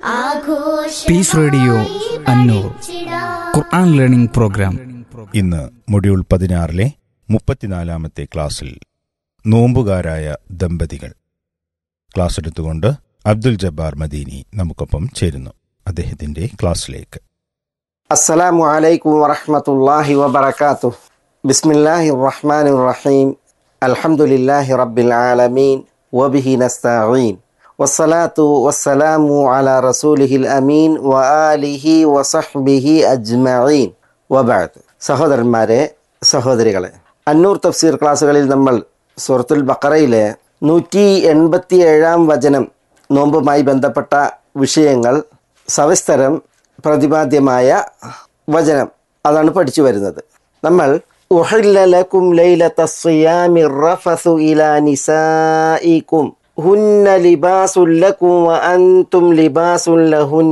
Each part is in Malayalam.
Piece radio Annoor Quran learning programme ഇന്ന് മൊഡ്യൂൾ പതിനാറിലെ മുപ്പത്തിനാലാമത്തെ ക്ലാസ്സിൽ നോമ്പുകാരായ ദമ്പതികൾ ക്ലാസ് എടുത്തുകൊണ്ട് അബ്ദുൽ ജബ്ബാർ മദീനി നമുക്കൊപ്പം ചേരുന്നു അദ്ദേഹത്തിന്റെ ക്ലാസ്സിലേക്ക് السلام عليكم ورحمة الله وبركاته بسم الله الرحمن الرحيم الحمد لله رب العالمين وبه نستعين والصلاة والسلام على رسوله الأمين وآله وصحبه أجمعين وبعد സഹോദരന്മാരെ സഹോദരികളെ അന്നൂർ തഫ്സീർ ക്ലാസ്സുകളിൽ നമ്മൾ സൂറത്തുൽ ബക്കറയിലെ നൂറ്റി എൺപത്തി ഏഴാം വചനം നോമ്പുമായി ബന്ധപ്പെട്ട വിഷയങ്ങൾ സവിസ്തരം പ്രതിപാദ്യമായ വചനം അതാണ് പഠിച്ചു വരുന്നത് നമ്മൾ ഉഹില്ല ലക്കും ലൈലത സിയാമി റഫസു ഇലാ നിസായിക്കും ഹുന്ന ലിബാസുൽ ലക്കും വഅൻതും ലിബാസുൽ ലഹുൻ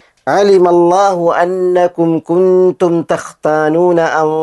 علم الله أنكم كنتم تختانون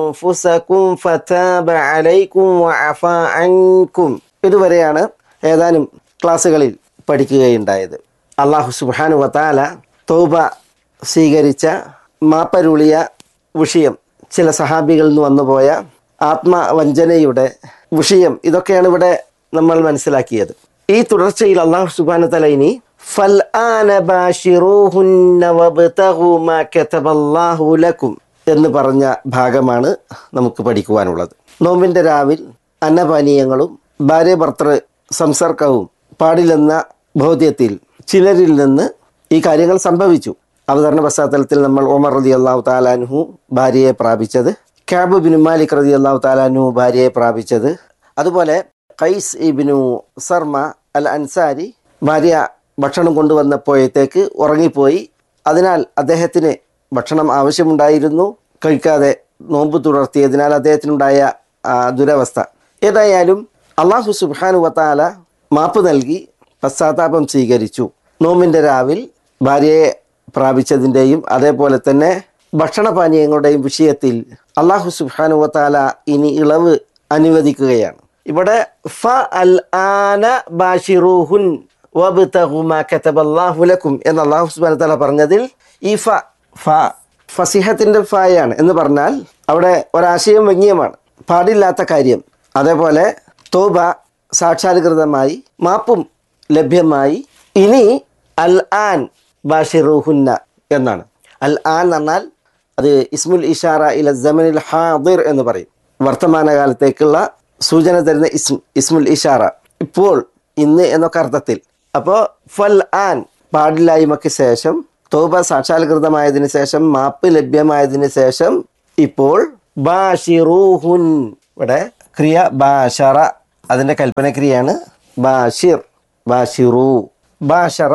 أنفسكم فتاب عليكم وعفى عنكم ഇതുവരെയാണ് ഏതാനും ക്ലാസ്സുകളിൽ പഠിക്കുകയുണ്ടായത് അള്ളാഹു സുബാനു വത്താല തൗബ സ്വീകരിച്ച മാപ്പരുളിയ വിഷയം ചില സഹാബികളിൽ നിന്ന് വന്നുപോയ ആത്മവഞ്ചനയുടെ വിഷയം ഇതൊക്കെയാണ് ഇവിടെ നമ്മൾ മനസ്സിലാക്കിയത് ഈ തുടർച്ചയിൽ അള്ളാഹു സുബാന തല ഇനി ഫൽ ആന ബാഷിറൂഹുന്ന വബ്തഗു മാ കതബല്ലാഹു ലക്കും എന്ന് പറഞ്ഞ ഭാഗമാണ് നമുക്ക് പഠിക്കുവാനുള്ളത് നോമ്പിൻ്റെ രാവിൽ അന്നപാനീയങ്ങളും ഭാര്യ ഭർത്തൃ സംസർക്കവും പാടില്ലെന്ന ബോധ്യത്തിൽ ചിലരിൽ നിന്ന് ഈ കാര്യങ്ങൾ സംഭവിച്ചു അവതരണ പശ്ചാത്തലത്തിൽ നമ്മൾ ഒമർ റതി അള്ളാഹു താലാൻഹു ഭാര്യയെ പ്രാപിച്ചത് ക്യാബ് ബിനു മാലിക് റതി അള്ളാഹു താലാൻഹു ഭാര്യയെ പ്രാപിച്ചത് അതുപോലെ ഖൈസ് ഇബിനു സർമ അൽ അൻസാരി ഭാര്യ ഭക്ഷണം കൊണ്ടുവന്നപ്പോഴത്തേക്ക് ഉറങ്ങിപ്പോയി അതിനാൽ അദ്ദേഹത്തിന് ഭക്ഷണം ആവശ്യമുണ്ടായിരുന്നു കഴിക്കാതെ നോമ്പ് തുടർത്തിയതിനാൽ അദ്ദേഹത്തിനുണ്ടായ ആ, ദുരവസ്ഥ ഏതായാലും അള്ളാഹു സുബാനു വത്താല മാപ്പ് നൽകി പശ്ചാത്താപം സ്വീകരിച്ചു നോമ്പിൻ്റെ രാവിൽ ഭാര്യയെ പ്രാപിച്ചതിൻ്റെയും അതേപോലെ തന്നെ ഭക്ഷണപാനീയങ്ങളുടെയും വിഷയത്തിൽ അള്ളാഹു സുബാനു വത്താല ഇനി ഇളവ് അനുവദിക്കുകയാണ് ഇവിടെ ഫ അൽ ആന ബാഷിറൂഹുൻ വബ്തഗു മാ കതബല്ലാഹു ലക്കും എന്ന് അള്ളാഹു സുബ്ഹാനഹു വ തആല പറഞ്ഞതിൽ ഈ ഫ ഫ ഫസിഹത്തിന്റെ ഫായാണ് എന്ന് പറഞ്ഞാൽ അവിടെ ഒരാശയം വ്യംഗ്യമാണ് പാടില്ലാത്ത കാര്യം അതേപോലെ തോബ സാക്ഷാത്കൃതമായി മാപ്പും ലഭ്യമായി ഇനി അൽ ആൻ ബാഷിറുഹുന്ന എന്നാണ് അൽ ആൻ എന്ന് പറഞ്ഞാൽ അത് ഇസ്മുൽ ഇഷാറ ഇല ജമനിൽ ഹാദിർ എന്ന് പറയും വർത്തമാനകാലത്തേക്കുള്ള സൂചന തരുന്ന ഇസ്മ ഇസ്മുൽ ഇഷാറ ഇപ്പോൾ ഇന്ന് എന്നൊക്കെ അർത്ഥത്തിൽ അപ്പോൾ ഫൽ ആൻ പാടില്ലായ്മയ്ക്ക് ശേഷം തോബ സാക്ഷാത്കൃതമായതിനു ശേഷം മാപ്പ് ലഭ്യമായതിനു ശേഷം ഇപ്പോൾ ബാഷിറൂഹുൻ ഇവിടെ ക്രിയ ബാഷറ അതിൻ്റെ കൽപ്പനക്രിയയാണ് ബാഷിർ ബാഷിറു ബാഷറ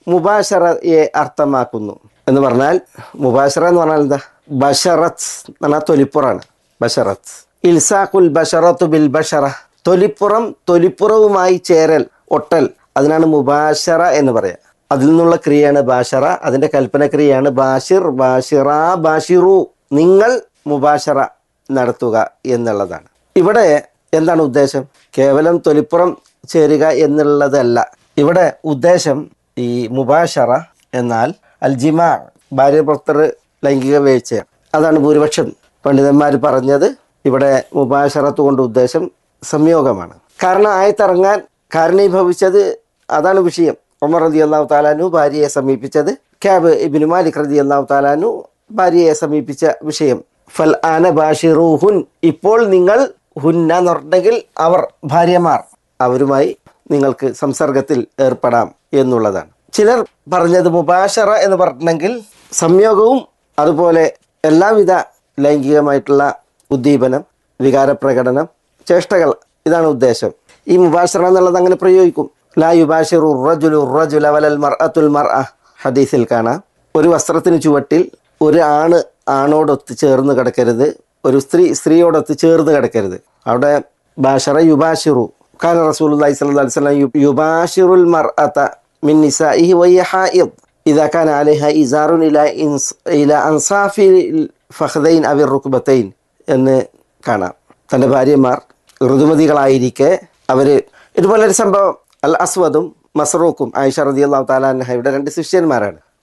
മുബാഷറയെ അർത്ഥമാക്കുന്നു എന്ന് പറഞ്ഞാൽ മുബാഷറ എന്ന് പറഞ്ഞാൽ എന്താ ബഷറത്ത് എന്ന് പറഞ്ഞാൽ തൊലിപ്പുറാണ് ബഷറത്ത് ഇൽസാഖുൽ ബഷറത്തു ബിൽ ബഷറ തൊലിപ്പുറം തൊലിപ്പുറവുമായി ചേരൽ ഒട്ടൽ അതിനാണ് മുബാഷറ എന്ന് പറയാം അതിൽ നിന്നുള്ള ക്രിയയാണ് ബാഷറ അതിന്റെ കൽപ്പന ക്രിയയാണ് ബാഷിർ ബാഷിറ ബാഷിറു നിങ്ങൾ മുബാഷറ നടത്തുക എന്നുള്ളതാണ് ഇവിടെ എന്താണ് ഉദ്ദേശം കേവലം തൊലിപ്പുറം ചേരുക എന്നുള്ളതല്ല ഇവിടെ ഉദ്ദേശം ഈ മുബാഷറ എന്നാൽ അൽജിമ ഭാര്യ ഭർത്തർ ലൈംഗിക വീഴ്ചയാണ് അതാണ് ഭൂരിപക്ഷം പണ്ഡിതന്മാർ പറഞ്ഞത് ഇവിടെ മുബാഷറത്ത് കൊണ്ട് ഉദ്ദേശം സംയോഗമാണ് കാരണം ആയത്തിറങ്ങാൻ കാരണീഭവിച്ചത് അതാണ് വിഷയം ഉമർ റതി അള്ളാഹു താലാനു ഭാര്യയെ സമീപിച്ചത് ക്യാബ് ഇബിനു മാലിക് റതി അള്ളാഹു താലാനു ഭാര്യയെ സമീപിച്ച വിഷയം ഫൽ ആന ബാഷിറൂഹുൻ ഇപ്പോൾ നിങ്ങൾ ഹുന്ന എന്ന് പറഞ്ഞിട്ടുണ്ടെങ്കിൽ അവർ ഭാര്യമാർ അവരുമായി നിങ്ങൾക്ക് സംസർഗത്തിൽ ഏർപ്പെടാം എന്നുള്ളതാണ് ചിലർ പറഞ്ഞത് മുബാഷറ എന്ന് പറഞ്ഞിട്ടുണ്ടെങ്കിൽ സംയോഗവും അതുപോലെ എല്ലാവിധ ലൈംഗികമായിട്ടുള്ള ഉദ്ദീപനം വികാരപ്രകടനം ചേഷ്ടകൾ ഇതാണ് ഉദ്ദേശം ഈ മുബാഷറ എന്നുള്ളത് അങ്ങനെ പ്രയോഗിക്കും ലാ യുബാഷിറു റജുലു റജുല വലൽ മർഅത്തുൽ മർഅ ഹദീസിൽ കാണാം ഒരു വസ്ത്രത്തിന് ചുവട്ടിൽ ഒരു ആണ് ആണോടൊത്ത് ചേർന്ന് കിടക്കരുത് ഒരു സ്ത്രീ സ്ത്രീയോടൊത്ത് ചേർന്ന് കിടക്കരുത് അവിടെ ബാഷറ യുബാഷിറു ഖാൻ റസൂലുള്ളാഹി സ്വല്ലല്ലാഹി അലൈഹി വസല്ലം യു- യുബാഷിറുൽ മർഅത മിൻ നിസാഇഹി വഹിയ ഹായിദ് ഇദാ കാന അലൈഹ ഇസാറുൻ ഇല ഇൻസ് ഇല അൻസാഫി ഫഖദൈൻ അവി റുക്ബത്തൈൻ എന്ന് കാണാം തൻ്റെ ഭാര്യമാർ ഋതുമതികളായിരിക്കെ അവര് ഇതുപോലൊരു സംഭവം അൽ അസ്വദും മസറൂക്കും ആയിഷ റതി അള്ളാഹു താലാൻഹയുടെ രണ്ട് ശിഷ്യന്മാരാണ്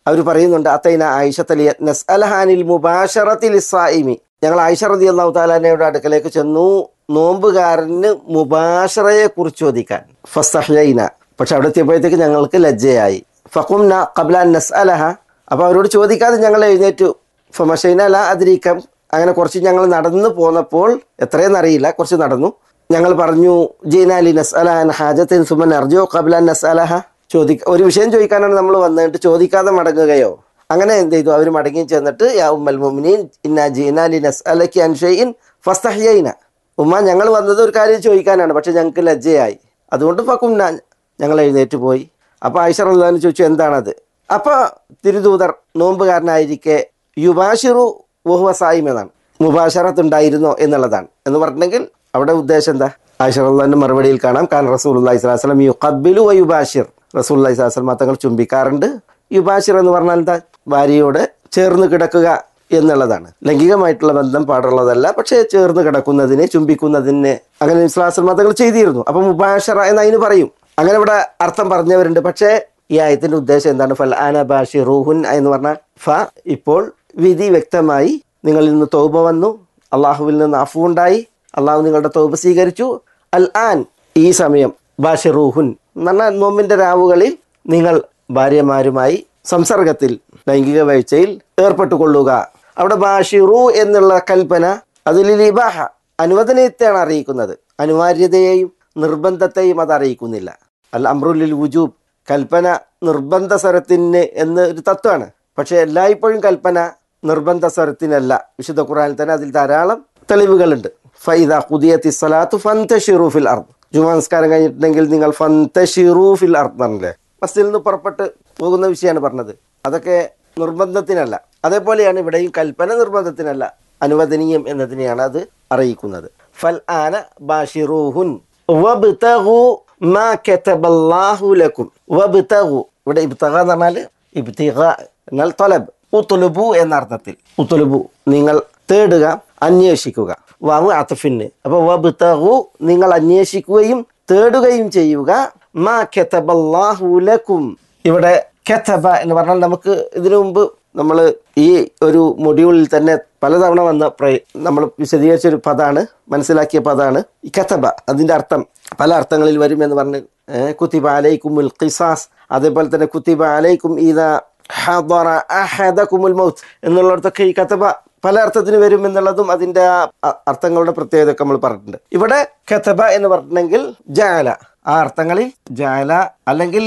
അവർ പറയുന്നുണ്ട് അത്തൈന ആയിഷ തലിയ നസ്അലഹാനിൽ മുബാഷറത്തിൽ ഇസ്രായിമി ഞങ്ങൾ ആയിഷ റതി അള്ളാഹു താലാനയുടെ അടുക്കലേക്ക് ചെന്നു നോമ്പുകാരന് മുബാഷറയെ കുറിച്ച് ചോദിക്കാൻ ഫസ്തഹ്യൈന പക്ഷെ അവിടെ എത്തിയപ്പോഴത്തേക്ക് ഞങ്ങൾക്ക് ലജ്ജയായി ഫഖുംന ഖബ്ല നസ് അലഹ അപ്പോൾ അവരോട് ചോദിക്കാതെ ഞങ്ങൾ എഴുന്നേറ്റു ഫമഷൈന അല അതിരീക്കം അങ്ങനെ കുറച്ച് ഞങ്ങൾ നടന്നു പോന്നപ്പോൾ എത്രയെന്ന് അറിയില്ല കുറച്ച് നടന്നു ഞങ്ങൾ പറഞ്ഞു ജീനാലി നസ് അലഹൻ ഹാജത്തിൻ സുമൻ അർജോ ഖബ്ല നസ് അലഹ ചോദി ഒരു വിഷയം ചോദിക്കാനാണ് നമ്മൾ വന്നിട്ട് ചോദിക്കാതെ മടങ്ങുകയോ അങ്ങനെ എന്ത് ചെയ്തു അവർ മടങ്ങി ചെന്നിട്ട് യാ ഉമ്മൽ മുമിനീൻ ഇന്ന ജീനാലി നസ് അലക്കി അൻഷയിൻ ഫസ്തഹ്യൈന ഉമ്മ ഞങ്ങൾ വന്നത് ഒരു കാര്യം ചോദിക്കാനാണ് പക്ഷെ ഞങ്ങൾക്ക് ലജ്ജയായി അതുകൊണ്ട് ഫക്കുംന ഞങ്ങൾ എഴുന്നേറ്റ് പോയി അപ്പോൾ ആയിഷ റഹ്ലാൻ ചോദിച്ചു എന്താണത് അപ്പോൾ തിരുദൂതർ നോമ്പുകാരനായിരിക്കെ യുബാഷിറു വഹുവ സായിം എന്നാണ് മുബാഷറത്ത് ഉണ്ടായിരുന്നോ എന്നുള്ളതാണ് എന്ന് പറഞ്ഞിട്ടുണ്ടെങ്കിൽ അവിടെ ഉദ്ദേശം എന്താ ആയിഷ റഹ്ലാന്റെ മറുപടിയിൽ കാണാം കാൻ റസൂൽ അള്ളഹി സ്വലാസ്ലം യു കബിലു വ യുബാഷിർ റസൂൽ അള്ളഹി സ്വലാസ്ലം തങ്ങൾ ചുംബിക്കാറുണ്ട് യുബാഷിർ എന്ന് പറഞ്ഞാൽ എന്താ ഭാര്യയോട് ചേർന്ന് കിടക്കുക എന്നുള്ളതാണ് ലൈംഗികമായിട്ടുള്ള ബന്ധം പാടുള്ളതല്ല പക്ഷേ ചേർന്ന് കിടക്കുന്നതിനെ ചുംബിക്കുന്നതിനെ അങ്ങനെ ഇസ്ലാസ് മതങ്ങൾ ചെയ്തിരുന്നു അപ്പം മുബാഷറ എന്ന് അതിന് പറയും അങ്ങനെ ഇവിടെ അർത്ഥം പറഞ്ഞവരുണ്ട് പക്ഷേ ഈ ആയത്തിന്റെ ഉദ്ദേശം എന്താണ് ഫൽ ആന ബാഷി റൂഹുൻ എന്ന് പറഞ്ഞാൽ ഫ ഇപ്പോൾ വിധി വ്യക്തമായി നിങ്ങളിൽ നിന്ന് തൗബ വന്നു അള്ളാഹുവിൽ നിന്ന് അഫു ഉണ്ടായി അള്ളാഹു നിങ്ങളുടെ തൗബ സ്വീകരിച്ചു അൽ ആൻ ഈ സമയം ബാഷി റൂഹുൻ എന്ന് പറഞ്ഞാൽ നോമ്പിന്റെ രാവുകളിൽ നിങ്ങൾ ഭാര്യമാരുമായി സംസർഗത്തിൽ ലൈംഗിക വീഴ്ചയിൽ ഏർപ്പെട്ടുകൊള്ളുക അവിടെ ബാഷിറു എന്നുള്ള കൽപ്പന അതിൽ ലിബാഹ അനുവദനത്തെയാണ് അറിയിക്കുന്നത് അനിവാര്യതയെയും നിർബന്ധത്തെയും അത് അറിയിക്കുന്നില്ല അൽ അമ്രുലിൽ വുജൂബ് കൽപ്പന നിർബന്ധ സ്വരത്തിന് എന്ന് ഒരു തത്വമാണ് പക്ഷെ എല്ലായ്പ്പോഴും കൽപ്പന നിർബന്ധ സ്വരത്തിനല്ല വിശുദ്ധ ഖുറാനിൽ തന്നെ അതിൽ ധാരാളം തെളിവുകളുണ്ട് ഫൈദ ഖുദിയത്തി സ്വലാത്തു ഫന്തഷിറു ഫിൽ അർദ് ജുമാ നമസ്കാരം കഴിഞ്ഞിട്ടുണ്ടെങ്കിൽ നിങ്ങൾ ഫന്തഷിറു ഫിൽ അർദ് പറഞ്ഞില്ലേ മസ്ജിദിൽ നിന്ന് പുറപ്പെട്ട് പോകുന്ന വിഷയമാണ് പറഞ്ഞത് അതൊക്കെ നിർബന്ധത്തിനല്ല അതേപോലെയാണ് ഇവിടെയും കൽപ്പന നിർബന്ധത്തിനല്ല അനുവദനീയം എന്നതിനെയാണ് അത് അറിയിക്കുന്നത് ഫൽ ആന ബാഷിറൂഹുൻ വബ്തഗു മാ കതബല്ലാഹു ലക്കും വബ്തഗു ഇവിടെ ഇബ്തഗ എന്ന് പറഞ്ഞാൽ ഇബ്തിഗ എന്നാൽ തൊലബ് ഉത്തുലുബു എന്ന അർത്ഥത്തിൽ ഉത്തുലുബു നിങ്ങൾ തേടുക അന്വേഷിക്കുക വാമു അത്തഫിന് അപ്പൊ വബ്തഗു നിങ്ങൾ അന്വേഷിക്കുകയും തേടുകയും ചെയ്യുക മാ കതബല്ലാഹു ലക്കും ഇവിടെ കെത്തബ എന്ന് പറഞ്ഞാൽ നമുക്ക് ഇതിനു മുമ്പ് നമ്മൾ ഈ ഒരു മൊഡ്യൂളിൽ തന്നെ പലതവണ വന്ന പ്രയ- നമ്മൾ വിശദീകരിച്ച ഒരു പദമാണ് മനസ്സിലാക്കിയ പദമാണ് ഈ കെത്തബ അതിൻ്റെ അർത്ഥം പല അർത്ഥങ്ങളിൽ വരും എന്ന് പറഞ്ഞ് ഏഹ്, കുത്തിബ അലൈക്കുമുൽ ഖിസാസ് അതേപോലെ തന്നെ കുത്തിബ അലൈക്കും ഈദ ഹദറ അഹദകുമുൽ മൗത്ത് എന്നുള്ളിടത്തൊക്കെ ഈ കത്തബ പല അർത്ഥത്തിന് വരും എന്നുള്ളതും അതിന്റെ ആ അ- അർത്ഥങ്ങളുടെ പ്രത്യേകത നമ്മൾ പറഞ്ഞിട്ടുണ്ട് ഇവിടെ കത്തബ എന്ന് പറഞ്ഞിട്ടുണ്ടെങ്കിൽ ജാല ആ അർത്ഥങ്ങളിൽ ജാല അല്ലെങ്കിൽ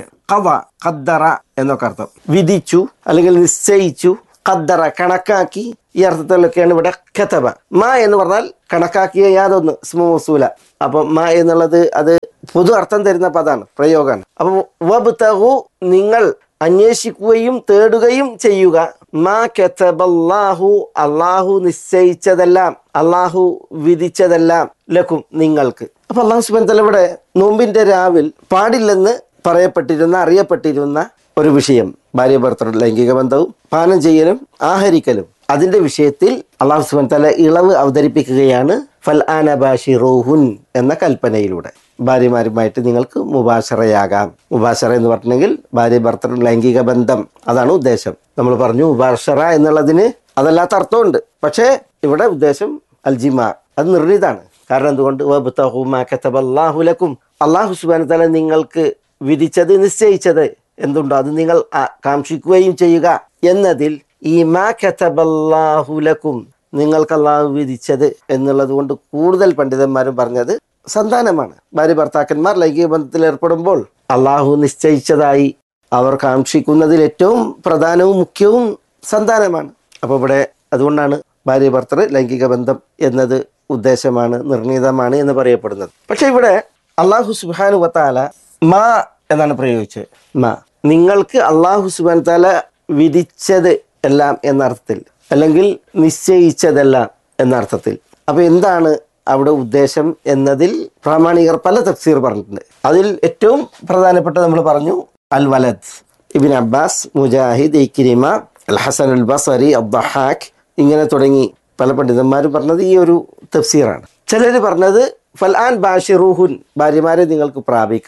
കവ ഖദ്ദറ എന്നൊക്കെ അർത്ഥം വിധിച്ചു അല്ലെങ്കിൽ നിശ്ചയിച്ചു ഖദ്ദറ കണക്കാക്കി ഈ അർത്ഥത്തിലൊക്കെയാണ് ഇവിടെ കത്തബ മ എന്ന് പറഞ്ഞാൽ കണക്കാക്കിയ യാതൊന്ന് സ്മു വസൂല അപ്പൊ മ എന്നുള്ളത് അത് പൊതു അർത്ഥം തരുന്ന പദമാണ് പ്രയോഗമാണ് അപ്പൊ വബ്തഗു നിങ്ങൾ അന്വേഷിക്കുകയും തേടുകയും ചെയ്യുക മാ കതബല്ലാഹു അള്ളാഹു നിശ്ചയിച്ചതെല്ലാം അള്ളാഹു വിധിച്ചതെല്ലാം ലക്കും നിങ്ങൾക്ക് അപ്പൊ അള്ളാഹു സുബാൻ തല ഇവിടെ നോമ്പിന്റെ രാവിൽ പാടില്ലെന്ന് പറയപ്പെട്ടിരുന്ന അറിയപ്പെട്ടിരുന്ന ഒരു വിഷയം ഭാര്യ ഭർത്തൃ ലൈംഗിക ബന്ധവും പാനം ചെയ്യലും ആഹരിക്കലും അതിന്റെ വിഷയത്തിൽ അള്ളാഹു സുബാൻ തല ഇളവ് അവതരിപ്പിക്കുകയാണ് ഫൽ ആന ബാഷിറൂഹുൻ എന്ന കൽപ്പനയിലൂടെ ഭാര്യമാരുമായിട്ട് നിങ്ങൾക്ക് മുബാഷറയാകാം മുബാഷറ എന്ന് പറഞ്ഞിട്ടുണ്ടെങ്കിൽ ഭാര്യ ഭർത്തൃ ലൈംഗിക ബന്ധം അതാണ് ഉദ്ദേശം നമ്മൾ പറഞ്ഞു മുബാഷറ എന്നുള്ളതിന് അതല്ലാത്ത അർത്ഥമുണ്ട് പക്ഷേ ഇവിടെ ഉദ്ദേശം അൽജിമ അത് നിർണിതാണ് കാരണം എന്തുകൊണ്ട് വബ്തഗു മാ കതബല്ലാഹു ലക്കും അള്ളാഹു സുബാന തല നിങ്ങൾക്ക് വിധിച്ചത് നിശ്ചയിച്ചത് എന്തുണ്ടോ അത് നിങ്ങൾ ആ- കാക്ഷിക്കുകയും ചെയ്യുക എന്നതിൽ ഈ മാ കതബല്ലാഹു ലക്കും നിങ്ങൾക്ക് അള്ളാഹു വിധിച്ചത് എന്നുള്ളത് കൊണ്ട് കൂടുതൽ പണ്ഡിതന്മാരും പറഞ്ഞത് സന്താനമാണ് ഭാര്യ ഭർത്താക്കന്മാർ ലൈംഗിക ബന്ധത്തിൽ ഏർപ്പെടുമ്പോൾ അള്ളാഹു നിശ്ചയിച്ചതായി അവർ കാക്ഷിക്കുന്നതിൽ ഏറ്റവും പ്രധാനവും മുഖ്യവും സന്താനമാണ് അപ്പോൾ ഇവിടെ അതുകൊണ്ടാണ് ഭാര്യ ഭർത്തൃ ലൈംഗിക ബന്ധം എന്നത് ഉദ്ദേശമാണ് നിർണീതമാണ് എന്ന് പറയപ്പെടുന്നത് പക്ഷെ ഇവിടെ അള്ളാഹു സുബാനു വത്താല മാ എന്നാണ് പ്രയോഗിച്ചത് മാ നിങ്ങൾക്ക് അള്ളാഹു സുബാൻ താല വിധിച്ചത് എല്ലാം എന്ന അർത്ഥത്തിൽ അല്ലെങ്കിൽ നിശ്ചയിച്ചതെല്ലാം എന്ന അർത്ഥത്തിൽ അപ്പൊ എന്താണ് അവിടെ ഉദ്ദേശം എന്നതിൽ പ്രാമാണികർ പല തഫ്സീർ പറഞ്ഞിട്ടുണ്ട് അതിൽ ഏറ്റവും പ്രധാനപ്പെട്ട നമ്മൾ പറഞ്ഞു al Walid ibn Abbas Mujahid Ikrima al Hasan al Basri അബ്ദഹാഖ് ഇങ്ങനെ തുടങ്ങി പല പണ്ഡിതന്മാരും പറഞ്ഞത് ഈ ഒരു തഫ്സീറാണ് ചിലർ പറഞ്ഞത് ഫൽ ആൻ ബാഷിറുഹുൻ ഭാര്യമാരെ നിങ്ങൾക്ക് പ്രാപിക്കാം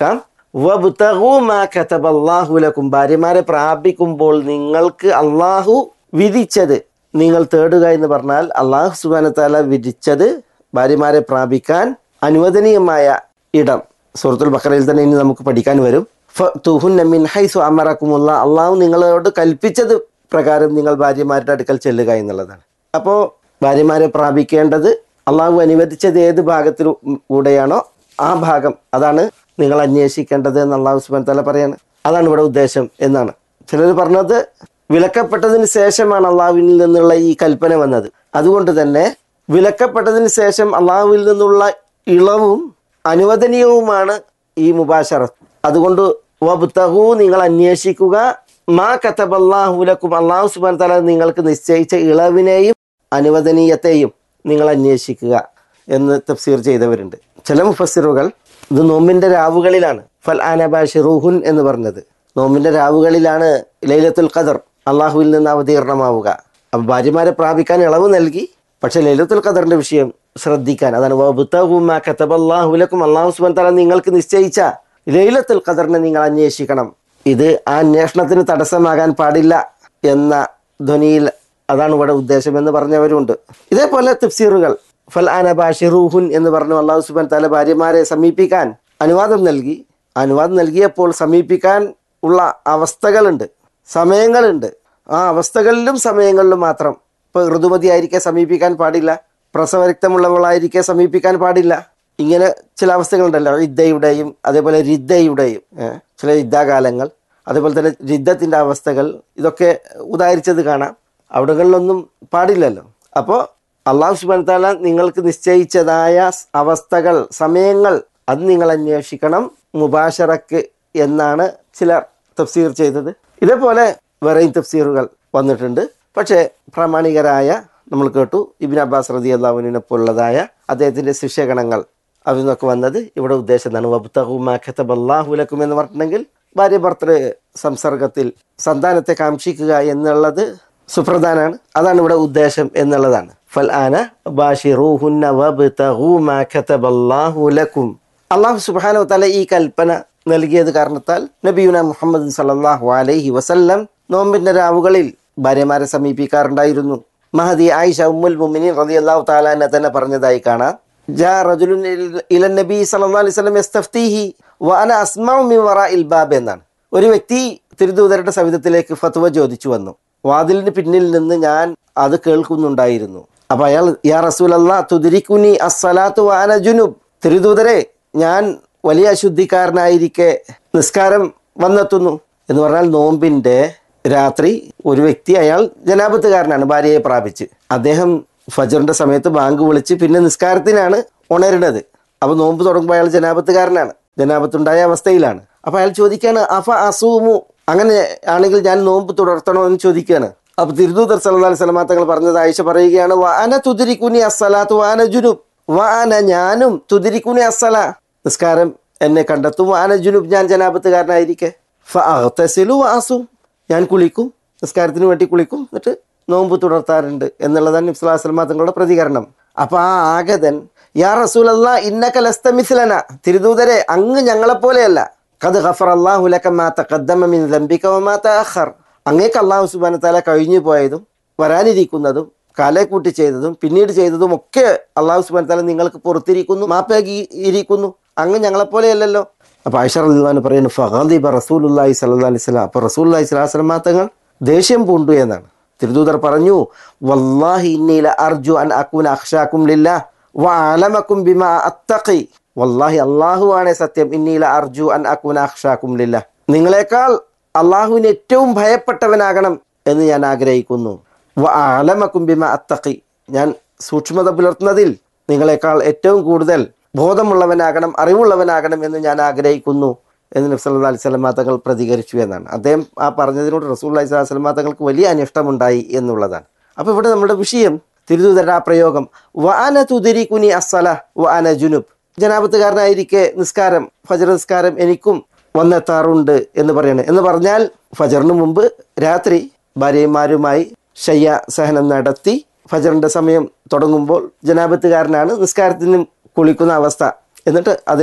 വബ്തഗൂ മാ കതബല്ലാഹു ലക്കും ഭാര്യമാരെ പ്രാപിക്കുമ്പോൾ നിങ്ങൾക്ക് അള്ളാഹു വിധിച്ചത് നിങ്ങൾ തേടുക എന്ന് പറഞ്ഞാൽ അള്ളാഹു സുബാനത്താല വിധിച്ചത് ഭാര്യമാരെ പ്രാപിക്കാൻ അനുവദനീയമായ ഇടം സൂറത്തുൽ ബക്കറയിൽ തന്നെ ഇനി നമുക്ക് പഠിക്കാൻ വരും ഫതുഹുന്ന മിൻ ഹൈസു അമറക്കുമുള്ള അള്ളാഹു നിങ്ങളോട് കൽപ്പിച്ചത് പ്രകാരം നിങ്ങൾ ഭാര്യമാരുടെ അടുക്കൽ ചെല്ലുക എന്നുള്ളതാണ് അപ്പോൾ ഭാര്യമാരെ പ്രാപിക്കേണ്ടത് അള്ളാഹു അനുവദിച്ചത് ഏത് ഭാഗത്തിലൂടെയാണോ ആ ഭാഗം അതാണ് നിങ്ങൾ അന്വേഷിക്കേണ്ടത് എന്ന് അള്ളാഹു സുബാൻ തല പറയാണ് അതാണ് ഇവിടെ ഉദ്ദേശം എന്നാണ് ചിലർ പറഞ്ഞത് വിലക്കപ്പെട്ടതിന് ശേഷമാണ് അള്ളാഹുവിൽ നിന്നുള്ള ഈ കൽപ്പന വന്നത് അതുകൊണ്ട് തന്നെ വിലക്കപ്പെട്ടതിന് ശേഷം അള്ളാഹുവിൽ നിന്നുള്ള ഇളവും അനുവദനീയവുമാണ് ഈ മുബാശറത്ത് അതുകൊണ്ട് വബ്തഹു നിങ്ങൾ അന്വേഷിക്കുക മാ കത്തബല്ലാഹുലക്കും അള്ളാഹു സുബാൻ തല നിങ്ങൾക്ക് നിശ്ചയിച്ച ഇളവിനെയും അനുവദനീയത്തെയും നിങ്ങൾ അന്വേഷിക്കുക എന്ന് തഫ്സീർ ചെയ്തവരുണ്ട് ചില മുഫസ്സിറുകൾ ഇത് നോമ്പിന്റെ രാവുകളിലാണ് ഫൽ ആനബാഷിറുഹുൻ എന്ന് പറഞ്ഞത് നോമ്പിന്റെ രാവുകളിലാണ് ലൈലത്തുൽ ഖദർ അള്ളാഹുവിൽ നിന്ന് അവതീർണമാവുക അപ്പം ഭാര്യമാരെ പ്രാപിക്കാൻ ഇളവ് നൽകി പക്ഷെ ലൈലത്തുൽ ഖദറിന്റെ വിഷയം ശ്രദ്ധിക്കാൻ അതാണ് വബ്തഹു മാ കതബല്ലാഹുലക്കും അള്ളാഹു സുബാൻ തല നിങ്ങൾക്ക് നിശ്ചയിച്ച ലൈലത്തുൽ ഖദറിനെ നിങ്ങൾ അന്വേഷിക്കണം ഇത് ആ അന്വേഷണത്തിന് തടസ്സമാകാൻ പാടില്ല എന്ന ധ്വനിയിൽ അതാണ് ഇവിടെ ഉദ്ദേശം എന്ന് പറഞ്ഞവരുണ്ട് ഇതേപോലെ തഫ്സീറുകൾ ഫൽ അനബാഷിറൂഹുൻ എന്ന് പറഞ്ഞു അള്ളാഹു സുബാൻ തല ഭാര്യമാരെ സമീപിക്കാൻ അനുവാദം നൽകി അനുവാദം നൽകിയപ്പോൾ സമീപിക്കാൻ ഉള്ള അവസ്ഥകളുണ്ട് സമയങ്ങളുണ്ട് ആ അവസ്ഥകളിലും സമയങ്ങളിലും മാത്രം ഇപ്പോൾ ഋതുമതിയായിരിക്കെ സമീപിക്കാൻ പാടില്ല പ്രസവരക്തമുള്ളവളായിരിക്കെ സമീപിക്കാൻ പാടില്ല ഇങ്ങനെ ചില അവസ്ഥകളുണ്ടല്ലോ ഇദ്ദയുടെയും അതേപോലെ റിദ്ദയുടെയും ഏഹ്, ചില യുദ്ധാകാലങ്ങൾ അതേപോലെ തന്നെ രിദ്ധത്തിൻ്റെ അവസ്ഥകൾ ഇതൊക്കെ ഉദാഹരിച്ചത് കാണാം അവിടങ്ങളിലൊന്നും പാടില്ലല്ലോ അപ്പോൾ അള്ളാഹു സുബാൻ താല നിങ്ങൾക്ക് നിശ്ചയിച്ചതായ സ് അവസ്ഥകൾ സമയങ്ങൾ അത് നിങ്ങൾ അന്വേഷിക്കണം മുബാഷറക്ക് എന്നാണ് ചിലർ തഫ്സീർ ചെയ്തത് ഇതേപോലെ വേറെയും തഫ്സീറുകൾ വന്നിട്ടുണ്ട് പക്ഷേ പ്രാമാണികരായ നമ്മൾ കേട്ടു ഇബിൻ അബ്ബാസ് റതി അള്ളാഹുവിനെ പോലുള്ളതായ അദ്ദേഹത്തിൻ്റെ ശിഷ്യഗണങ്ങൾ അതിൽ നിന്നൊക്കെ വന്നത് ഇവിടെ ഉദ്ദേശം എന്താണ് വബ്തഹു മാ കതബല്ലാഹു ലക്കും എന്ന് പറഞ്ഞിട്ടുണ്ടെങ്കിൽ ഭാര്യ ഭർത്തൃ സംസർഗത്തിൽ സന്താനത്തെ കാക്ഷിക്കുക എന്നുള്ളത് സുപ്രധാനാണ് അതാണ് ഇവിടെ ഉദ്ദേശം എന്നുള്ളതാണ് ഫൽ ആന ബാഷിറൂഹുന്ന വബ്തഹു മാ കതബല്ലാഹു ലക്കും അള്ളാഹു സുബ്ഹാനഹു തആല ഈ കൽപ്പന നൽകിയത് കാരണത്താൽ നബിയുന മുഹമ്മദ് സല്ലല്ലാഹു അലൈഹി വസല്ലം നോമ്പിന്റെ രാവുകളിൽ ഭാര്യമാരെ സമീപിക്കാറുണ്ടായിരുന്നു മഹദി ആയിഷ ഉമ്മുൽ മുമിനീൻ റളിയല്ലാഹു തആല എന്നെ തന്നെ പറഞ്ഞതായി കാണാം ജാ റജുലുൻ ഇല- ഇല നബി സല്ലല്ലാഹു അലൈഹി വസല്ലം യസ്തഫ്തീഹി വഅന അസ്മഉ മിൻ വറാഇൽ ബാബ് എന്നാണ് ഒരു വ്യക്തി തിരുദൂതരുടെ സവിധത്തിലേക്ക് ഫത്വ ചോദിച്ചു വന്നു വാതിലിന് പിന്നിൽ നിന്ന് ഞാൻ അത് കേൾക്കുന്നുണ്ടായിരുന്നു അപ്പൊ അയാൾ യാ റസൂലല്ലാ തുദിരിക്കുനി അസ്സലാത്തു വാന ജുനുബ് തിരുദൂതരെ ഞാൻ വലിയ അശുദ്ധിക്കാരനായിരിക്കെ നിസ്കാരം വന്നെത്തുന്നു എന്ന് പറഞ്ഞാൽ നോമ്പിന്റെ രാത്രി ഒരു വ്യക്തി അയാൾ ജനാപത്തുകാരനാണ് ഭാര്യയെ പ്രാപിച്ച് അദ്ദേഹം ഫജറിന്റെ സമയത്ത് ബാങ്ക് വിളിച്ച് പിന്നെ നിസ്കാരത്തിനാണ് ഉണരുന്നത് അപ്പൊ നോമ്പ് തുടങ്ങുമ്പോൾ അയാൾ ജനാപത്തുകാരനാണ് ജനാപത്തുണ്ടായ അവസ്ഥയിലാണ് അപ്പൊ അയാൾ ചോദിക്കാണ് അഫ അസൂമു അങ്ങനെ ആണെങ്കിൽ ഞാൻ നോമ്പ് തുടർത്തണോ എന്ന് ചോദിക്കുകയാണ് അപ്പൊ തിരുദൂതർ സല്ലല്ലാഹു അലൈഹി വസല്ലമ തങ്ങൾ പറഞ്ഞത് ആയിഷ പറയുകയാണ് വാന തുതിരിക്കുനി അസ്സലാത്തു വാന ജുനുബ് വാന ഞാനും തുതിരിക്കുനി അസ്സല നിസ്കാരം എന്നെ കണ്ടെത്തും വാന ജുനുബ് ഞാൻ ജനാപത്തുകാരനായിരിക്കെ ഫഅഗ്തസിലു വഅസും ഞാൻ കുളിക്കും നിസ്കാരത്തിന് വേണ്ടി കുളിക്കും എന്നിട്ട് നോമ്പ് തുടർത്താറുണ്ട് എന്നുള്ളതാണ് നിസ്ലാസ്ലമ തങ്ങളുടെ പ്രതികരണം അപ്പൊ ആ ആഗതൻ യാ റസൂലല്ലാ ഇന്നക ലസ്ത മിസ്ലന തിരുദൂതരെ അങ്ങ് ഞങ്ങളെപ്പോലെയല്ല ഖദ് ഖഫറ അല്ലാഹു ലക മാ തഖദ്ദമ മിൻ ദംബിക വമാ തഅഖർ അങ്ങേക്ക് അല്ലാഹു സുബ്ഹാനഹു തആല കഴിഞ്ഞു പോയതും വരാനിരിക്കുന്നതും കാലെ കൂട്ടി ചെയ്തതും പിന്നീട് ചെയ്തതും ഒക്കെ അള്ളാഹു സുബാൻ തല നിങ്ങൾക്ക് പുറത്തിരിക്കുന്നു മാപ്പാക്കി ഇരിക്കുന്നു അങ്ങ് ഞങ്ങളെപ്പോലെയല്ലല്ലോ അപ്പൊ ആയിഷ റളിയല്ലാഹു പറയുന്നു ഫഗാദിബ റസൂലുള്ളാഹി സ്വല്ലല്ലാഹി അലൈഹി വസല്ലം അപ്പോൾ റസൂലുള്ളാഹി സ്വല്ലല്ലാഹി അലൈഹി വസല്ലം തങ്ങൾ ദേഷ്യം പൂണ്ടു എന്നാണ് തിരുദൂതർ പറഞ്ഞു വല്ലാഹി ഇന്നീല അർജു അൻ അക്കൂന അഖ്ഷാക്കും ലില്ലാ വഅലമക്കും ബിമാ അത്തഖി വല്ലാഹി അല്ലാഹു ആണ് സത്യം ഇന്നീല അർജു അൻ അക്കൂന അഖ്ഷാക്കും ലില്ലാ നിങ്ങളെക്കാൾ അള്ളാഹുവിന് ഏറ്റവും ഭയപ്പെട്ടവനാകണം എന്ന് ഞാൻ ആഗ്രഹിക്കുന്നു വഅലമക്കും ബിമാ അത്തഖി ഞാൻ സൂക്ഷ്മത പുലർത്തുന്നതിൽ നിങ്ങളെക്കാൾ ഏറ്റവും കൂടുതൽ ബോധമുള്ളവനാകണം അറിവുള്ളവനാകണം എന്ന് ഞാൻ ആഗ്രഹിക്കുന്നു എന്ന് നബ്സല്ലാ അലൈഹി സ്വലമാ തങ്ങൾ പ്രതികരിച്ചു എന്നാണ് അദ്ദേഹം ആ പറഞ്ഞതിനോട് റസൂൽ അലൈഹി സ്വലാമ തങ്ങൾക്ക് വലിയ അനിഷ്ടമുണ്ടായി എന്നുള്ളതാണ് അപ്പോൾ ഇവിടെ നമ്മുടെ വിഷയം തിരുതുതര ആ പ്രയോഗം വാന തുതിരിക്കുനി അസ്സല വാന ജുനുബ് ജനാപത്തുകാരനായിരിക്കെ നിസ്കാരം ഫജർ നിസ്കാരം എനിക്കും വന്നെത്താറുണ്ട് എന്ന് പറയണേ എന്ന് പറഞ്ഞാൽ ഫജറിന് മുമ്പ് രാത്രി ഭാര്യമാരുമായി ശയ്യ സഹനം നടത്തി ഫജറിന്റെ സമയം തുടങ്ങുമ്പോൾ ജനാപത്തുകാരനാണ് നിസ്കാരത്തിന് കുളിക്കുന്ന അവസ്ഥ എന്നിട്ട് അത്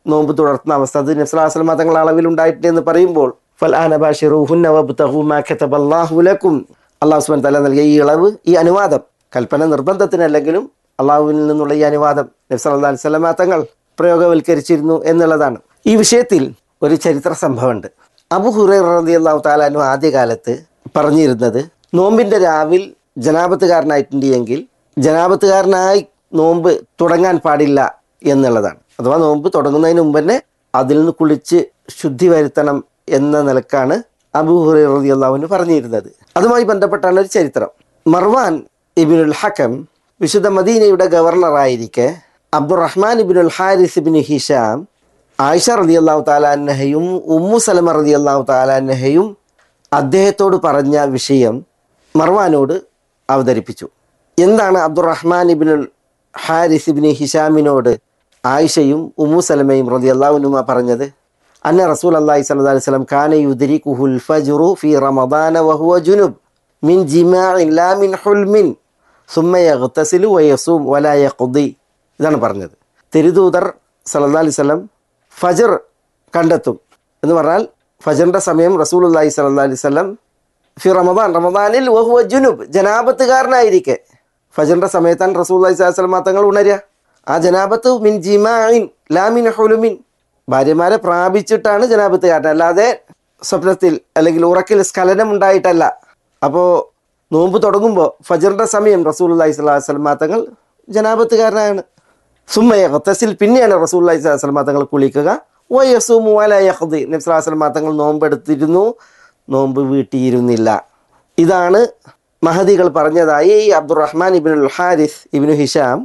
നോമ്പ് തുടർത്തുന്ന അവസ്ഥ അത് നബ്സലാസ്ലം തങ്ങൾ അളവിൽ ഉണ്ടായിട്ടുണ്ട് എന്ന് പറയുമ്പോൾ ഫൽ ആനബാഷിറുഹുന്ന വബ്തഗു മാ കതബല്ലാഹു ലക്കും അള്ളാഹു സുബ്ഹാനഹു തആല നൽകിയ ഈ ഇളവ് ഈ അനുവാദം കൽപ്പന നിർബന്ധത്തിനല്ലെങ്കിലും അള്ളാഹുവിൽ നിന്നുള്ള ഈ അനുവാദം നബ്സല്ലാ അലിസ്ലാം തങ്ങൾ പ്രയോഗവൽക്കരിച്ചിരുന്നു എന്നുള്ളതാണ് ഈ വിഷയത്തിൽ ഒരു ചരിത്ര സംഭവമുണ്ട് അബു ഹുറൈറ റളിയല്ലാഹു താലാനു ആദ്യകാലത്ത് പറഞ്ഞിരുന്നത് നോമ്പിന്റെ രാവിൽ ജനാപത്തുകാരനായിട്ടുണ്ട് എങ്കിൽ ജനാപത്തുകാരനായി നോമ്പ് തുടങ്ങാൻ പാടില്ല എന്നുള്ളതാണ് അഥവാ നോമ്പ് തുടങ്ങുന്നതിന് മുമ്പ് തന്നെ അതിൽ നിന്ന് കുളിച്ച് ശുദ്ധി വരുത്തണം എന്ന നിലക്കാണ് അബു ഹുറൈറ റളിയല്ലാഹുവിന് പറഞ്ഞിരുന്നത് അതുമായി ബന്ധപ്പെട്ടാണ് ഒരു ചരിത്രം മർവാൻ ഇബിനുൽ ഹക്കം വിശുദ്ധ മദീനയുടെ ഗവർണറായിരിക്കെ അബ്ദുറഹ്മാൻ ഇബിനുൽ ഹാരിസ് ഇബിൻ ഹിഷാം ആയിഷ റതി അള്ളാഹു താലാന്നഹയും ഉമ്മു സലമ റതി അള്ളാഹു താലാന്നഹയും അദ്ദേഹത്തോട് പറഞ്ഞ വിഷയം മർവാനോട് അവതരിപ്പിച്ചു എന്താണ് അബ്ദുറഹ്മാൻ ഇബിനുൽ ഹാരിസ് ഇബിൻ ഹിഷാമിനോട് ആയിഷയും ഉമ്മു സലമയും റതി അള്ളാഹുനുമ പറഞ്ഞത് അന്ന റസൂൽ അള്ളാഹി സ്വല്ലല്ലാഹി അലൈഹി വസല്ലം കാന യുദ്രികുഹുൽ ഫജ്റു ഫി റമദാന വഹുവ ജുനുബ് മിൻ ജിമാഇൻ ലാ മിൻ ഹുൽമിൻ സുമ്മ യഗ്തസിലു വയസൂം വലാ യഖ്ദി ഇതാണ് പറഞ്ഞത് തിരുദൂതർ സല്ലല്ലാഹി അലൈഹി വസല്ലം ഫജർ കണ്ടെത്തും എന്ന് പറഞ്ഞാൽ ഫജറിന്റെ സമയം റസൂൽ അള്ളാഹി സല്ലല്ലാഹി അലൈഹി വസല്ലം ഫി റമദാൻ റമദാനിൽ വഹുവ ജുനുബ് ജനാപത്തുകാരനായിരിക്കെ ഫജറിന്റെ സമയത്താണ് റസൂൽ അള്ളാഹി സ്വല്ലല്ലാഹി അലൈഹി വസല്ലം തങ്ങൾ ഉണരുക ആ ജനാപത്ത് മിൻ ജിമാഇൻ ലാ മിൻ ഹുലുമിൻ ഭാര്യമാരെ പ്രാപിച്ചിട്ടാണ് ജനാപത്തുകാരൻ അല്ലാതെ സ്വപ്നത്തിൽ അല്ലെങ്കിൽ ഉറക്കിൽ സ്ഖലനം ഉണ്ടായിട്ടല്ല അപ്പോൾ നോമ്പ് തുടങ്ങുമ്പോൾ ഫജറിന്റെ സമയം റസൂൽ അള്ളാഹി സ്വലാഹു വസ്ലം തങ്ങൾ ജനാപത്തുകാരനാണ് സുമ്മയ ഖത്തസിൽ പിന്നെയാണ് റസൂൽ അള്ളാഹി സ്വലാഹു വസ്ലം തങ്ങൾ കുളിക്കുക വയസ്സും വലയഹദി നബ്സലാസ്ലം തങ്ങൾ നോമ്പെടുത്തിരുന്നു നോമ്പ് വീട്ടിയിരുന്നില്ല ഇതാണ് മഹദികൾ പറഞ്ഞതായി ഈ അബ്ദുറഹ്മാൻ ഇബിനുൽ ഹാരിസ് ഇബിനു ഹിഷാം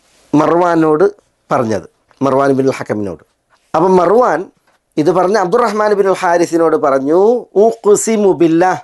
മർവാനോട് പറഞ്ഞത് മർവാൻ ഇബിൻ ഹക്കമിനോട് അപ്പം മർവാൻ ഇത് പറഞ്ഞ അബ്ദുറഹ്മാൻ ബിൻ ഹാരിസിനോട് പറഞ്ഞു "ഉഖ്സിമു ബില്ലാഹ്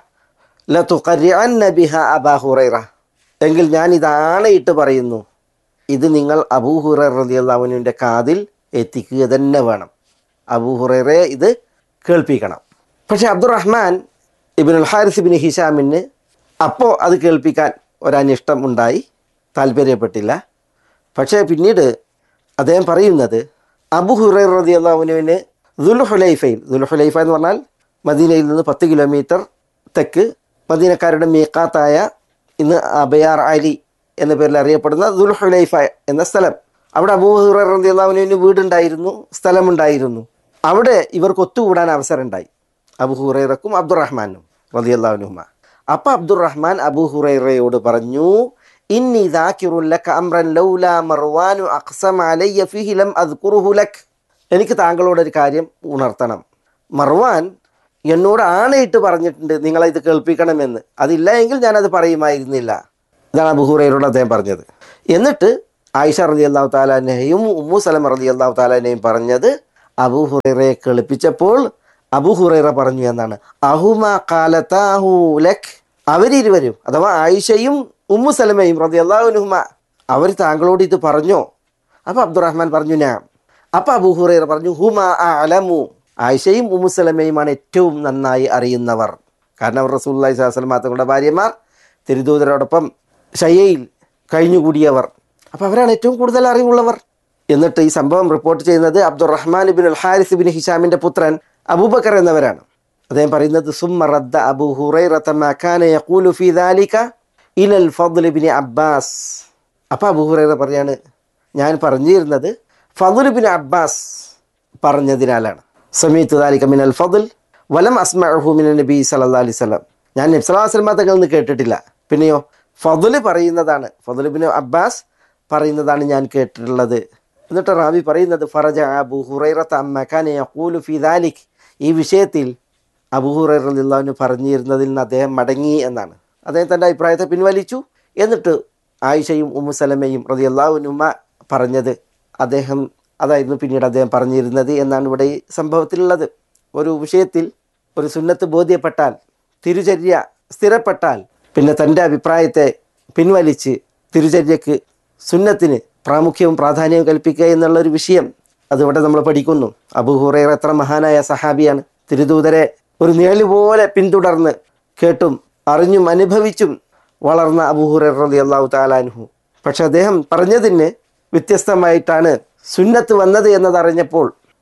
ലതുഖരിഅന്ന ബിഹ അബാ ഹുറൈറ എങ്കിൽ ഞാൻ ഇത് ആണയിട്ട് പറയുന്നു ഇത് നിങ്ങൾ അബൂ ഹുറൈറ റളിയല്ലാഹുവിൻ്റെ കാതിൽ എത്തിക്കുക തന്നെ വേണം അബൂ ഹുറൈറയെ ഇത് കേൾപ്പിക്കണം പക്ഷേ അബ്ദുറഹ്മാൻ ഇബിനുൽ ഹാരിസ് ഇബിൻ ഹിഷാമിന് അപ്പോൾ അത് കേൾപ്പിക്കാൻ ഒരനിഷ്ടം ഉണ്ടായി താല്പര്യപ്പെട്ടില്ല പക്ഷേ പിന്നീട് അദ്ദേഹം പറയുന്നത് അബു ഹുറൈർ റതി അള്ളാഹുനുവിന് ദുൽഹുലൈഫയിൽ ദുൽഹുലൈഫ എന്ന് പറഞ്ഞാൽ മദീനയിൽ നിന്ന് പത്ത് കിലോമീറ്റർ തെക്ക് മദീനക്കാരുടെ മീക്കാത്തായ ഇന്ന് അബയാർ അലി എന്ന പേരിൽ അറിയപ്പെടുന്ന ദുൽഹുലൈഫ എന്ന സ്ഥലം അവിടെ അബൂ ഹുറൈർ റതി അള്ളാഹുനുവിന് വീടുണ്ടായിരുന്നു സ്ഥലമുണ്ടായിരുന്നു അവിടെ ഇവർക്ക് ഒത്തുകൂടാൻ അവസരം ഉണ്ടായി അബു ഹുറൈറക്കും അബ്ദുറഹ്മാനും റതി അള്ളാഹുനുമ അപ്പം അബ്ദുറഹ്മാൻ അബു ഹുറൈറയോട് പറഞ്ഞു ഇന്നി ദാക്കിറുല്ലക അംറൻ ലൗല മർവാനു അഖ്സം അലയ്യ ഫീഹി ലം അദ്കുറുഹു ലക് എനിക്ക് താങ്കളോട് ഒരു കാര്യം ഉണർത്തണം മർവാൻ എന്നോട് ആണയിട്ട് പറഞ്ഞിട്ടുണ്ട് നിങ്ങളെ ഇത് കേൾപ്പിക്കണമെന്ന് അതില്ല എങ്കിൽ ഞാനത് പറയുമായിരുന്നില്ല ഇതാണ് അബുഹുറയോട് അദ്ദേഹം പറഞ്ഞത് എന്നിട്ട് ആയിഷ റതി അള്ളാഹു താലാനെയും ഉമ്മു സലം റതി അള്ളാഹു താലാനെയും പറഞ്ഞത് അബൂ ഹുറൈറയെ കേൾപ്പിച്ചപ്പോൾ അബൂ ഹുറൈറ പറഞ്ഞു എന്നാണ് അഹുമ കാലത്താഹു ലക് അവരിരുവരും അഥവാ ആയിഷയും ഉമ്മു സലമയും റതി അള്ളാഹുനുഹുമ അവർ താങ്കളോട് ഇത് പറഞ്ഞോ അപ്പൊ അബ്ദുറഹ്മാൻ പറഞ്ഞു ഞാൻ അപ്പൊ അബൂ ഹുറൈറ പറഞ്ഞു ഹുമ അലമു ആയിഷയും ഉമ്മു സലമയുമാണ് ഏറ്റവും നന്നായി അറിയുന്നവർ കാരണം അവർ റസൂല്ലായി സ്വലമ തങ്ങളുടെ ഭാര്യമാർ തിരുദൂതരോടൊപ്പം ഷയ്യയിൽ കഴിഞ്ഞുകൂടിയവർ അപ്പോൾ അവരാണ് ഏറ്റവും കൂടുതൽ അറിവുള്ളവർ എന്നിട്ട് ഈ സംഭവം റിപ്പോർട്ട് ചെയ്യുന്നത് Abdurrahman bin al Harith bin ഹിഷാമിന്റെ പുത്രൻ അബൂബക്കർ എന്നവരാണ് അദ്ദേഹം പറയുന്നത് സുമ്മ റദ്ദ അബൂ ഹുറൈറത മാ കാന യഖൂലു ഫീ ദാലിക ഇലൽ ഫദ്ൽ ബിൻ അബ്ബാസ് അപ്പോൾ അബൂ ഹുറൈറ പറയാണ് ഞാൻ പറഞ്ഞിരുന്നത് ഫദ്ൽ ബിൻ അബ്ബാസ് പറഞ്ഞതിനാലാണ് സമീത്ത് ദാലിക മിൻ അൽ ഫദ്ൽ വലം അസ്മഅഹു മിൻ നബി സല്ലല്ലാഹു അലൈഹി വസല്ലം ഞാൻ നബി സല്ലല്ലാഹു അലൈഹി വസല്ലം തങ്ങളിൽ നിന്ന് കേട്ടിട്ടില്ല പിന്നെയോ ഫദ്ൽ പറയുന്നതാണ് ഫദ്ൽ ബിൻ അബ്ബാസ് പറയുന്നതാണ് ഞാൻ കേട്ടിട്ടുള്ളത് എന്നിട്ട് റാവി പറയുന്നത് ഫറജ അബു ഹുറൈറത്ത് അമ്മക്കാൻ യഖൂലു ഫി ദാലിക് ഈ വിഷയത്തിൽ അബു ഹുറൈറ റളിയല്ലാഹു പറഞ്ഞിരുന്നതിൽ നിന്ന് അദ്ദേഹം മടങ്ങി എന്നാണ് അദ്ദേഹം തൻ്റെ അഭിപ്രായത്തെ പിൻവലിച്ചു എന്നിട്ട് ആയിഷയും ഉമ്മു സലമയും റളിയല്ലാഹുനുമ പറഞ്ഞത് അദ്ദേഹം അതായിരുന്നു പിന്നീട് അദ്ദേഹം പറഞ്ഞിരുന്നത് എന്നാണ് ഇവിടെ ഈ സംഭവത്തിലുള്ളത് ഒരു വിഷയത്തിൽ ഒരു സുന്നത്ത് ബോധ്യപ്പെട്ടാൽ തിരുചര്യ സ്ഥിരപ്പെട്ടാൽ പിന്നെ തൻ്റെ അഭിപ്രായത്തെ പിൻവലിച്ച് തിരുചര്യക്ക് സുന്നത്തിന് പ്രാമുഖ്യവും പ്രാധാന്യവും കൽപ്പിക്കുക എന്നുള്ള ഒരു വിഷയം അതിവിടെ നമ്മൾ പഠിക്കുന്നു അബു ഹുറൈറ എത്ര മഹാനായ സഹാബിയാണ് തിരുദൂതരെ ഒരു നിഴല് പോലെ പിന്തുടർന്ന് കേട്ടും അറിഞ്ഞും അനുഭവിച്ചും വളർന്ന അബു ഹുറൈറ റളി അള്ളാഹു താലാൻഹു പക്ഷെ അദ്ദേഹം പറഞ്ഞതിന് വ്യത്യസ്തമായിട്ടാണ് സുന്നത്ത് വന്നത് എന്നതറിഞ്ഞപ്പോൾ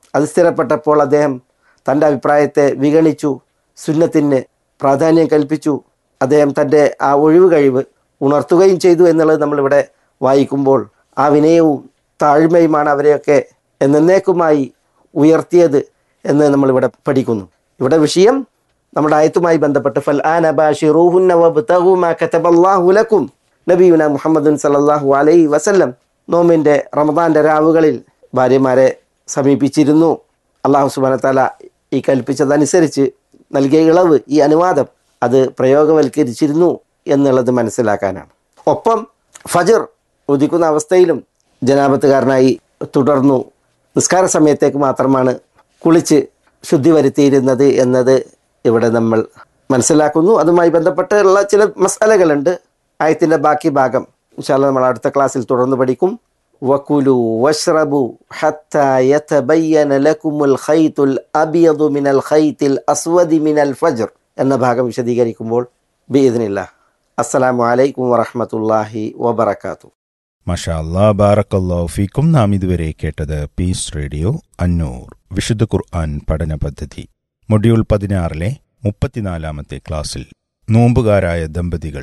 അത് സ്ഥിരപ്പെട്ടപ്പോൾ അദ്ദേഹം തൻ്റെ അഭിപ്രായത്തെ വിഗണിച്ചു സുന്നത്തിന് പ്രാധാന്യം കൽപ്പിച്ചു അദ്ദേഹം തൻ്റെ ആ ഒഴിവ് കഴിവ് ഉണർത്തുകയും ചെയ്തു എന്നുള്ളത് നമ്മളിവിടെ വായിക്കുമ്പോൾ ആ വിനയവും താഴ്മയുമാണ് അവരെയൊക്കെ എന്നേക്കുമായി ഉയർത്തിയത് എന്ന് നമ്മളിവിടെ പഠിക്കുന്നു ഇവിടെ വിഷയം നമ്മുടെ ആയത്തുമായി ബന്ധപ്പെട്ട് ഫൽ ആന ബാഷിറൂഹുന്ന വബ്തഗൂ മാ കതബല്ലാഹു ലക്കും നബിയുന മുഹമ്മദുൻ സല്ലല്ലാഹു അലൈഹി വസല്ലം നോമിൻ്റെ റമദാൻ്റെ രാവുകളിൽ ഭാര്യമാരെ സമീപിച്ചിരുന്നു അള്ളാഹു സുബാന താല ഈ കൽപ്പിച്ചതനുസരിച്ച് നൽകിയ ഇളവ് ഈ അനുവാദം അത് പ്രയോഗവൽക്കരിച്ചിരുന്നു എന്നുള്ളത് മനസ്സിലാക്കാനാണ് ഒപ്പം ഫജർ ഉദിക്കുന്ന അവസ്ഥയിലും ജനാപത്തുകാരനായി തുടർന്നു നിസ്കാര സമയത്തേക്ക് മാത്രമാണ് കുളിച്ച് ശുദ്ധി വരുത്തിയിരുന്നത് എന്നത് ഇവിടെ നമ്മൾ മനസ്സിലാക്കുന്നു അതുമായി ബന്ധപ്പെട്ടുള്ള ചില മസാലകളുണ്ട് ആയത്തിൻ്റെ ബാക്കി ഭാഗം ഇൻഷാല്ല നമ്മൾ അടുത്ത ക്ലാസ്സിൽ തുടർന്ന് പഠിക്കും വക്കുലു വഷ്റബു ഹത്ത യതബയ്യന ലക്കുമുൽ ഖൈത്തുൽ അബിയദു മിനൽ ഖൈത്തിൽ അസ്വദി മിനൽ ഫജ്ർ എന്ന ഭാഗം വിശദീകരിക്കുമ്പോൾ ബിഇദ്നില്ലാ അസ്സലാമു അലൈക്കും വറഹ്മത്തുള്ളാഹി വബറകാതുഹു മഷാ അല്ലാ ബാറക്കല്ലാ ഫീക്കും നാം ഇതുവരെ കേട്ടത് പീസ് റേഡിയോ അന്നൂർ വിശുദ്ധ ഖുർആൻ പഠന പദ്ധതി മൊഡ്യൂൾ പതിനാറിലെ മുപ്പത്തിനാലാമത്തെ ക്ലാസ്സിൽ നോമ്പുകാരായ ദമ്പതികൾ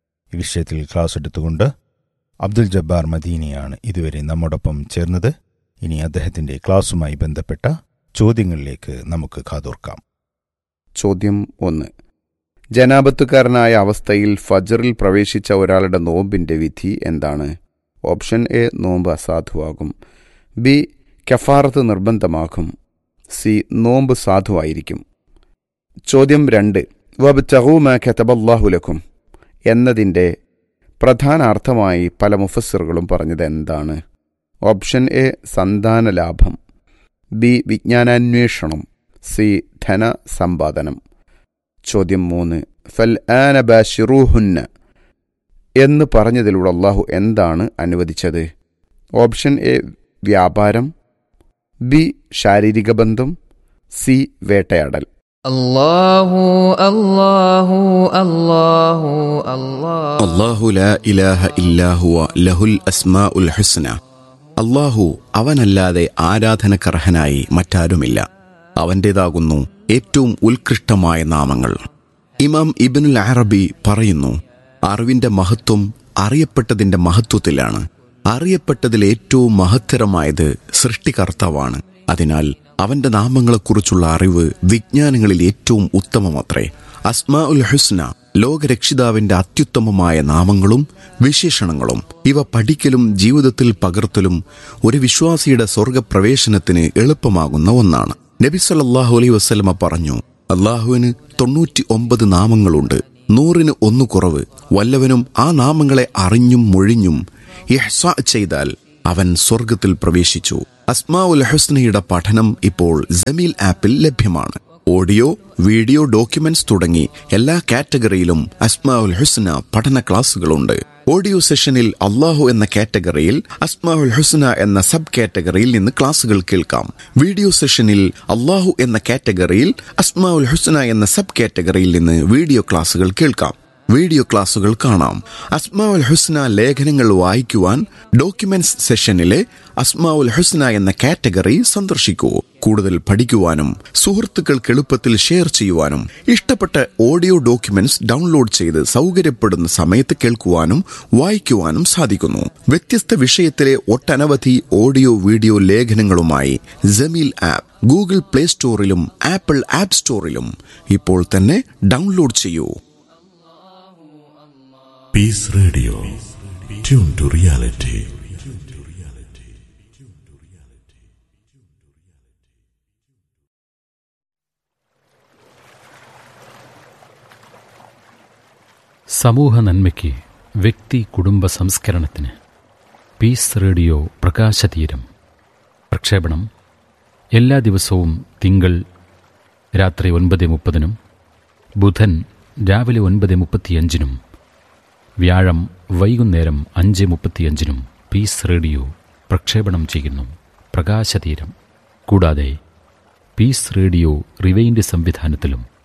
ഈ വിഷയത്തിൽ ക്ലാസ് എടുത്തുകൊണ്ട് അബ്ദുൽ ജബ്ബാർ മദീനിയാണ് ഇതുവരെ നമ്മോടൊപ്പം ചേർന്നത് ഇനി അദ്ദേഹത്തിന്റെ ക്ലാസുമായി ബന്ധപ്പെട്ട ചോദ്യങ്ങളിലേക്ക് നമുക്ക് കാതോർക്കാം ചോദ്യം ഒന്ന് ജനാപത്തുകാരനായ അവസ്ഥയിൽ ഫജറിൽ പ്രവേശിച്ച ഒരാളുടെ നോമ്പിന്റെ വിധി എന്താണ് ഓപ്ഷൻ എ നോമ്പ് അസാധുവാകും ബി കഫാറത്ത് നിർബന്ധമാകും സി നോമ്പ് സാധുവായിരിക്കും ചോദ്യം രണ്ട് വബ് ചഹൂമ ഖത്തബല്ലാഹുലക്കും എന്നതിൻ്റെ പ്രധാന അർത്ഥമായി പല മുഫസ്സിറുകളും പറഞ്ഞത് എന്താണ് ഓപ്ഷൻ എ സന്താന ലാഭം ബി വിജ്ഞാനാന്വേഷണം സി ധന സമ്പാദനം ചോദ്യം മൂന്ന് ഫൽ ആന ബാഷിറൂഹുന്ന എന്ന് പറഞ്ഞതിലൂടെ അള്ളാഹു എന്താണ് അനുവദിച്ചത് ഓപ്ഷൻ എ വ്യാപാരം ബി ശാരീരിക ബന്ധം സി വേട്ടയാടൽ الله الله الله الله അള്ളാഹു ലാ ഇലാഹ ഇല്ലാഹുവ ലഹുൽ അസ്മാഉൽ ഹുസ്ന അള്ളാഹു അവനല്ലാതെ ആരാധനക്കർഹനായി മറ്റാരുമില്ല അവൻ്റേതാകുന്നു ഏറ്റവും ഉത്കൃഷ്ടമായ നാമങ്ങൾ ഇമാം ഇബിനുൽ അറബി പറയുന്നു അറിവിന്റെ മഹത്വം അറിയപ്പെട്ടതിന്റെ മഹത്വത്തിലാണ് അറിയപ്പെട്ടതിൽ ഏറ്റവും മഹത്തരമായത് സൃഷ്ടികർത്താവാണ് അതിനാൽ അവന്റെ നാമങ്ങളെക്കുറിച്ചുള്ള അറിവ് വിജ്ഞാനങ്ങളിൽ ഏറ്റവും ഉത്തമമത്രേ അസ്മാ ഉൽ ഹുസ്ന ലോകരക്ഷിതാവിന്റെ അത്യുത്തമമായ നാമങ്ങളും വിശേഷണങ്ങളും ഇവ പഠിക്കലും ജീവിതത്തിൽ പകർത്തലും ഒരു വിശ്വാസിയുടെ സ്വർഗപ്രവേശനത്തിന് എളുപ്പമാകുന്ന ഒന്നാണ് നബി സല്ലല്ലാഹു അലൈഹി വസല്ലമ പറഞ്ഞു അള്ളാഹുവിന് തൊണ്ണൂറ്റി ഒമ്പത് നാമങ്ങളുണ്ട് നൂറിന് ഒന്ന് കുറവ് വല്ലവനും ആ നാമങ്ങളെ അറിഞ്ഞും മൊഴിഞ്ഞും ഇഹ്സ ചെയ്താൽ അവൻ സ്വർഗത്തിൽ പ്രവേശിച്ചു അസ്മാ ഉൽ ഹുസ്നയുടെ പഠനം ഇപ്പോൾ ജമീൽ ആപ്പിൽ ലഭ്യമാണ് ഓഡിയോ വീഡിയോ ഡോക്യുമെന്റ്സ് തുടങ്ങി എല്ലാ കാറ്റഗറിയിലും അസ്മാ ഉൽ ഹുസ്ന പഠന ക്ലാസുകളുണ്ട് ഓഡിയോ സെഷനിൽ അള്ളാഹു എന്ന കാറ്റഗറിയിൽ അസ്മാ ഉൽ ഹുസ്ന എന്ന സബ് കാറ്റഗറിയിൽ നിന്ന് ക്ലാസുകൾ കേൾക്കാം വീഡിയോ സെഷനിൽ അള്ളാഹു എന്ന കാറ്റഗറിയിൽ അസ്മാ ഉൽ ഹുസ്ന എന്ന സബ് കാറ്റഗറിയിൽ നിന്ന് വീഡിയോ ക്ലാസുകൾ കേൾക്കാം വീഡിയോ ക്ലാസുകൾ കാണാം അസ്മാഉൽ ഹുസ്ന ലേഖനങ്ങൾ വായിക്കുവാൻ ഡോക്യുമെന്റ്സ് സെഷനിലെ അസ്മാഉൽ ഹുസ്ന എന്ന കാറ്റഗറി സന്ദർശിക്കൂ കൂടുതൽ പഠിക്കുവാനും സുഹൃത്തുക്കൾക്ക് എളുപ്പത്തിൽ ഷെയർ ചെയ്യുവാനും ഇഷ്ടപ്പെട്ട ഓഡിയോ ഡോക്യുമെന്റ്സ് ഡൗൺലോഡ് ചെയ്ത് സൗകര്യപ്പെടുന്ന സമയത്ത് കേൾക്കുവാനും വായിക്കുവാനും സാധിക്കുന്നു വ്യത്യസ്ത വിഷയത്തിലെ ഒട്ടനവധി ഓഡിയോ വീഡിയോ ലേഖനങ്ങളുമായി ജമീൽ ആപ്പ് ഗൂഗിൾ പ്ലേ സ്റ്റോറിലും ആപ്പിൾ ആപ്പ് സ്റ്റോറിലും ഇപ്പോൾ തന്നെ ഡൗൺലോഡ് ചെയ്യൂ Peace Radio. Tune to reality. സമൂഹ നന്മയ്ക്ക് വ്യക്തി കുടുംബ സംസ്കരണത്തിന് പീസ് റേഡിയോ പ്രകാശതീരം പ്രക്ഷേപണം എല്ലാ ദിവസവും തിങ്കൾ രാത്രി ഒൻപത് മുപ്പതിനും ബുധൻ രാവിലെ ഒൻപത് മുപ്പത്തിയഞ്ചിനും വ്യാഴം വൈകുന്നേരം അഞ്ച് മുപ്പത്തിയഞ്ചിനും പീസ് റേഡിയോ പ്രക്ഷേപണം ചെയ്യുന്നു പ്രകാശതീരം കൂടാതെ പീസ് റേഡിയോ റിവൈൻഡ് സംവിധാനത്തിലും